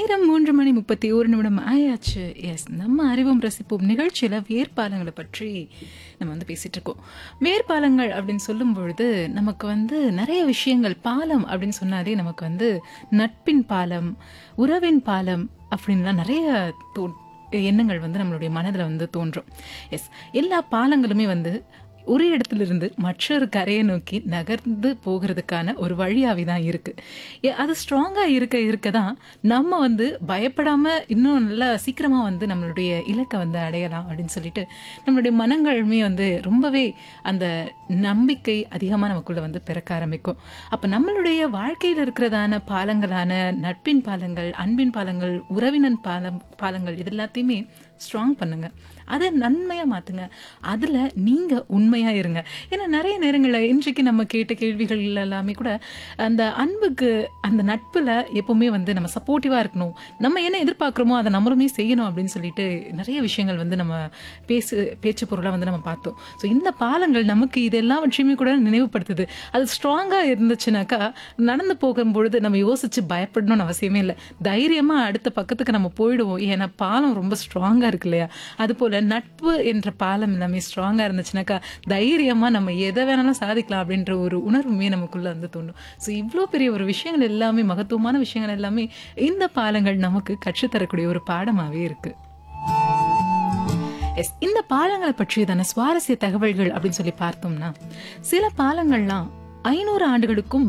நேரம் மூன்று மணி முப்பத்தி ஒரு நிமிடம் ஆயாச்சு எஸ் நம்ம அறிவும் ரசிப்போம் நிகழ்ச்சியில் வேர்பாலங்களை பற்றி நம்ம வந்து பேசிட்டு இருக்கோம் வேர்பாலங்கள் அப்படின்னு சொல்லும் பொழுது நமக்கு வந்து நிறைய விஷயங்கள் பாலம் அப்படின்னு சொன்னாலே நமக்கு வந்து நட்பின் பாலம் உறவின் பாலம் அப்படின்லாம் நிறைய தோ எண்ணங்கள் வந்து நம்மளுடைய மனதில் வந்து தோன்றும் எஸ் எல்லா பாலங்களுமே வந்து ஒரு இடத்திலிருந்து மற்றொரு கரையை நோக்கி நகர்ந்து போகிறதுக்கான ஒரு வழியாவே தான் இருக்கு ஏ- அது ஸ்ட்ராங்கா இருக்க இருக்க தான் நம்ம வந்து பயப்படாம இன்னும் நல்லா சீக்கிரமா வந்து நம்மளுடைய இலக்கை வந்து அடையலாம் அப்படின்னு சொல்லிட்டு நம்மளுடைய மனங்களுமே வந்து ரொம்பவே அந்த நம்பிக்கை அதிகமா நமக்குள்ள வந்து பிறக்க ஆரம்பிக்கும் அப்ப நம்மளுடைய வாழ்க்கையில் இருக்கிறதான பாலங்களான நட்பின் பாலங்கள் அன்பின் பாலங்கள் உறவினன் பாலம் பாலங்கள் இது எல்லாத்தையுமே ஸ்ட்ராங் பண்ணுங்க அதை நன்மையா மாத்துங்க அதுல நீங்க உண்மையா இருங்க ஏன்னா நிறைய நேரங்களில் இன்றைக்கு நம்ம கேட்ட கேள்விகள் எல்லாமே கூட அந்த அன்புக்கு அந்த நட்புல எப்பவுமே வந்து நம்ம சப்போர்ட்டிவா இருக்கணும் நம்ம என்ன எதிர்பார்க்குறோமோ அதை நம்மளுமே செய்யணும் அப்படின்னு சொல்லிட்டு நிறைய விஷயங்கள் வந்து நம்ம பேசு பேச்சு பொருளா வந்து நம்ம பார்த்தோம் ஸோ இந்த பாலங்கள் நமக்கு இது எல்லாவற்றையுமே கூட நினைவுபடுத்துது அது ஸ்ட்ராங்கா இருந்துச்சுனாக்கா நடந்து போகும்பொழுது நம்ம யோசிச்சு பயப்படணும்னு அவசியமே இல்லை தைரியமா அடுத்த பக்கத்துக்கு நம்ம போயிடுவோம் ஏன்னா பாலம் ரொம்ப ஸ்ட்ராங்கா இருக்கு இல்லையா அது போல நட்பு என்ற பாலம் எல்லாமே ஸ்ட்ராங்கா இருந்துச்சுனாக்கா தைரியமா நம்ம எதை வேணாலும் சாதிக்கலாம் அப்படின்ற ஒரு உணர்வுமே நமக்குள்ள வந்து தோணும் ஸோ இவ்வளோ பெரிய ஒரு விஷயங்கள் எல்லாமே மகத்துவமான விஷயங்கள் எல்லாமே இந்த பாலங்கள் நமக்கு கற்றுத்தரக்கூடிய ஒரு பாடமாவே இருக்கு எஸ் இந்த பாலங்களை பற்றியதான சுவாரஸ்ய தகவல்கள் அப்படின்னு சொல்லி பார்த்தோம்னா சில பாலங்கள்லாம் ஐநூறு ஆண்டுகளுக்கும்